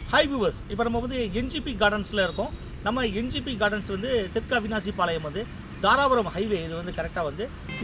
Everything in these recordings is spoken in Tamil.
ஹாய் வியூவர்ஸ் இப்போ நம்ம வந்து என்ஜிபி கார்டன்ஸில் இருக்கோம் நம்ம என்ஜிபி கார்டன்ஸ் வந்து தெற்கு அவினாசி பாளையம் வந்து தாராபுரம் ஹைவே இது வந்து கரெக்டாக வந்து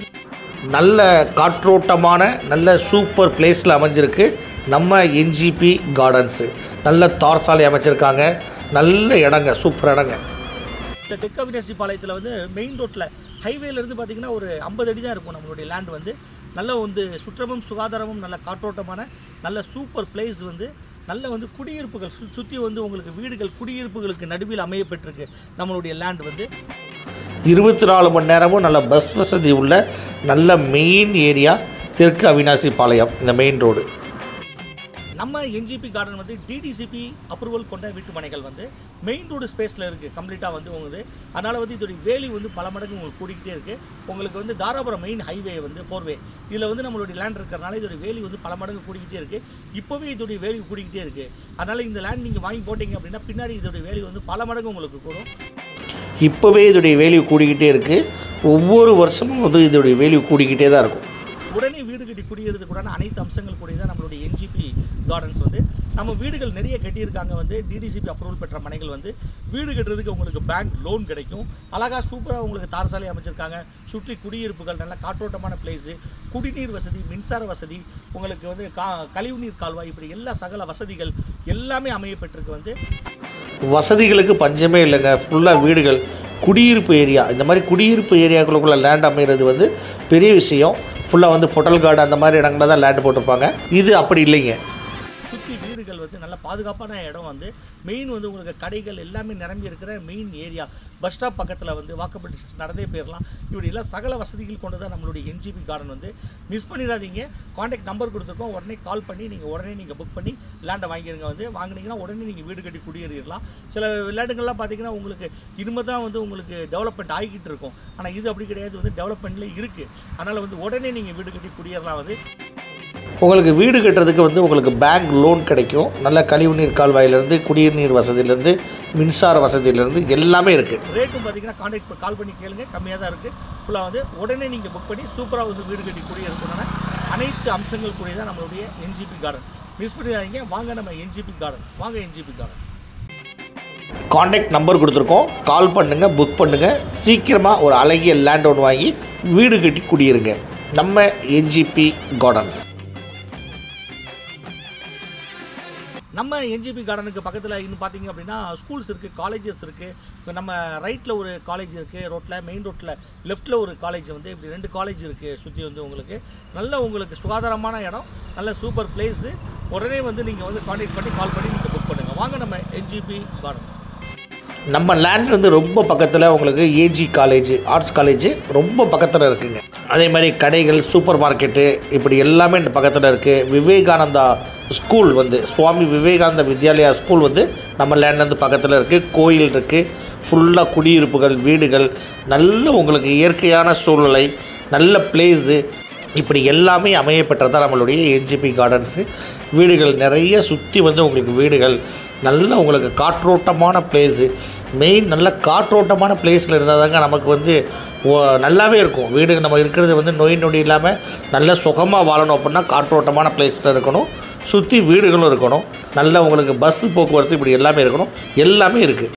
நல்ல காற்றோட்டமான நல்ல சூப்பர் பிளேஸில் அமைஞ்சிருக்கு நம்ம என்ஜிபி கார்டன்ஸு நல்ல தார் சாலை அமைச்சிருக்காங்க நல்ல இடங்க சூப்பர் இடங்க இந்த தெற்கு அவினாசி பாளையத்தில் வந்து மெயின் ரோட்டில் ஹைவேலேருந்து பார்த்தீங்கன்னா ஒரு ஐம்பது அடி தான் இருக்கும் நம்மளுடைய லேண்ட் வந்து நல்ல வந்து சுற்றமும் சுகாதாரமும் நல்ல காற்றோட்டமான நல்ல சூப்பர் பிளேஸ் வந்து நல்ல வந்து குடியிருப்புகள் சு- சுற்றி வந்து உங்களுக்கு வீடுகள் குடியிருப்புகளுக்கு நடுவில் அமையப்பட்டிருக்கு நம்மளுடைய லேண்ட் வந்து இருபத்தி நாலு மணி நேரமும் நல்ல பஸ் வசதி உள்ள நல்ல மெயின் ஏரியா தெற்கு அவினாசி பாளையம் இந்த மெயின் ரோடு நம்ம என்ஜிபி கார்டன் வந்து டிடிசிபி அப்ரூவல் கொண்ட வீட்டு மனைகள் வந்து மெயின் ரோடு ஸ்பேஸில் இருக்குது கம்ப்ளீட்டாக வந்து உங்களுக்கு அதனால் வந்து இதோடைய வேலி வந்து பல மடங்கு உங்களுக்கு கூடிக்கிட்டே இருக்குது உங்களுக்கு வந்து தாராபுரம் மெயின் ஹைவே வந்து ஃபோர்வே இதில் வந்து நம்மளுடைய லேண்ட் இருக்கிறனால இதோடைய வேலி வந்து பல மடங்கு கூடிக்கிட்டே இருக்குது இப்போவே இதோடைய வேலி கூடிக்கிட்டே இருக்குது அதனால் இந்த லேண்ட் நீங்கள் வாங்கி போட்டீங்க அப்படின்னா பின்னாடி இதோடைய வேலி வந்து பல மடங்கு உங்களுக்கு கூடும் இப்போவே இதோடைய வேல்யூ கூடிக்கிட்டே இருக்குது ஒவ்வொரு வருஷமும் வந்து இதோடைய வேல்யூ கூடிக்கிட்டே தான் இருக்கும் உடனே வீடு கட்டி குடியேறதுக்குடான அனைத்து அம்சங்கள் கூடிய தான் நம்மளுடைய என்ஜிபி கார்டன்ஸ் வந்து நம்ம வீடுகள் நிறைய கட்டியிருக்காங்க வந்து டிடிசிபி அப்ரூவல் பெற்ற மனைகள் வந்து வீடு கட்டுறதுக்கு உங்களுக்கு பேங்க் லோன் கிடைக்கும் அழகாக சூப்பராக உங்களுக்கு தார் சாலை அமைச்சிருக்காங்க சுற்றி குடியிருப்புகள் நல்ல காற்றோட்டமான பிளேஸு குடிநீர் வசதி மின்சார வசதி உங்களுக்கு வந்து கா கழிவுநீர் கால்வாய் இப்படி எல்லா சகல வசதிகள் எல்லாமே அமையப்பட்டிருக்கு வந்து வசதிகளுக்கு பஞ்சமே இல்லைங்க ஃபுல்லாக வீடுகள் குடியிருப்பு ஏரியா இந்த மாதிரி குடியிருப்பு ஏரியாக்குள்ளே லேண்ட் அமைகிறது வந்து பெரிய விஷயம் ஃபுல்லாக வந்து பொட்டல் கார்டு அந்த மாதிரி இடங்களில் தான் லேண்ட் போட்டிருப்பாங்க இது அப்படி இல்லைங்க சுற்றி வீடுகள் வந்து நல்ல பாதுகாப்பான இடம் வந்து மெயின் வந்து உங்களுக்கு கடைகள் எல்லாமே நிரம்பி இருக்கிற மெயின் ஏரியா பஸ் ஸ்டாப் பக்கத்தில் வந்து வாக்கபிள் டிஸ்டன்ஸ் நடந்தே போயிடலாம் இப்படி எல்லாம் சகல வசதிகள் கொண்டு தான் நம்மளுடைய என்ஜிபி கார்டன் வந்து மிஸ் பண்ணிடாதீங்க காண்டாக்ட் நம்பர் கொடுத்துருக்கோம் உடனே கால் பண்ணி நீங்கள் உடனே நீங்கள் புக் பண்ணி லேண்டை வாங்கிடுங்க வந்து வாங்குனீங்கன்னா உடனே நீங்கள் வீடு கட்டி குடியேறிடலாம் சில விளையாட்டுகள்லாம் பார்த்தீங்கன்னா உங்களுக்கு இனிமே தான் வந்து உங்களுக்கு டெவலப்மெண்ட் ஆகிக்கிட்டு இருக்கும் ஆனால் இது அப்படி கிடையாது வந்து டெவலப்மெண்ட்லேயே இருக்குது அதனால் வந்து உடனே நீங்கள் வீடு கட்டி குடியேறலாம் வந்து உங்களுக்கு வீடு கட்டுறதுக்கு வந்து உங்களுக்கு பேங்க் லோன் கிடைக்கும் நல்ல கழிவுநீர் கால்வாயிலேருந்து குடிநீர் வசதியிலேருந்து மின்சார வசதியிலேருந்து எல்லாமே இருக்குது ரேட்டும் பார்த்தீங்கன்னா கான்டாக்ட் கால் பண்ணி கேளுங்க கம்மியாக தான் இருக்குது ஃபுல்லாக வந்து உடனே நீங்கள் புக் பண்ணி சூப்பராக வந்து வீடு கட்டி கூடிய இருக்கணும்னா அனைத்து அம்சங்கள் கூடிய தான் நம்மளுடைய என்ஜிபி கார்டன் மிஸ் பண்ணிடாதீங்க வாங்க நம்ம என்ஜிபி கார்டன் வாங்க என்ஜிபி கார்டன் காண்டாக்ட் நம்பர் கொடுத்துருக்கோம் கால் பண்ணுங்கள் புக் பண்ணுங்கள் சீக்கிரமாக ஒரு அழகிய லேண்ட் ஒன்று வாங்கி வீடு கட்டி குடியிருங்க நம்ம என்ஜிபி கார்டன்ஸ் நம்ம என்ஜிபி கார்டனுக்கு பக்கத்தில் இன்னும் பார்த்தீங்க அப்படின்னா ஸ்கூல்ஸ் இருக்குது காலேஜஸ் இருக்குது இப்போ நம்ம ரைட்டில் ஒரு காலேஜ் இருக்குது ரோட்டில் மெயின் ரோட்டில் லெஃப்ட்டில் ஒரு காலேஜ் வந்து இப்படி ரெண்டு காலேஜ் இருக்குது சுற்றி வந்து உங்களுக்கு நல்ல உங்களுக்கு சுகாதாரமான இடம் நல்ல சூப்பர் பிளேஸு உடனே வந்து நீங்கள் வந்து கான்டாக்ட் பண்ணி கால் பண்ணி நீங்கள் புக் பண்ணுங்கள் வாங்க நம்ம என்ஜிபி கார்டன்ஸ் நம்ம லேண்ட் வந்து ரொம்ப பக்கத்தில் உங்களுக்கு ஏஜி காலேஜ் ஆர்ட்ஸ் காலேஜ் ரொம்ப பக்கத்தில் இருக்குங்க அதே மாதிரி கடைகள் சூப்பர் மார்க்கெட்டு இப்படி எல்லாமே இந்த பக்கத்தில் இருக்குது விவேகானந்தா ஸ்கூல் வந்து சுவாமி விவேகானந்தா வித்யாலயா ஸ்கூல் வந்து நம்ம லேண்ட்லேருந்து பக்கத்தில் இருக்குது கோயில் இருக்குது ஃபுல்லாக குடியிருப்புகள் வீடுகள் நல்ல உங்களுக்கு இயற்கையான சூழ்நிலை நல்ல பிளேஸு இப்படி எல்லாமே அமையப்பெற்றதான் நம்மளுடைய என்ஜிபி கார்டன்ஸு வீடுகள் நிறைய சுற்றி வந்து உங்களுக்கு வீடுகள் நல்ல உங்களுக்கு காற்றோட்டமான பிளேஸு மெயின் நல்ல காற்றோட்டமான பிளேஸில் இருந்தால் தாங்க நமக்கு வந்து ஓ- நல்லாவே இருக்கும் வீடு நம்ம இருக்கிறது வந்து நோய் நொடி இல்லாமல் நல்ல சுகமாக வாழணும் அப்படின்னா காற்றோட்டமான பிளேஸில் இருக்கணும் சுற்றி வீடுகளும் இருக்கணும் நல்ல உங்களுக்கு பஸ் போக்குவரத்து இப்படி எல்லாமே இருக்கணும் எல்லாமே இருக்குது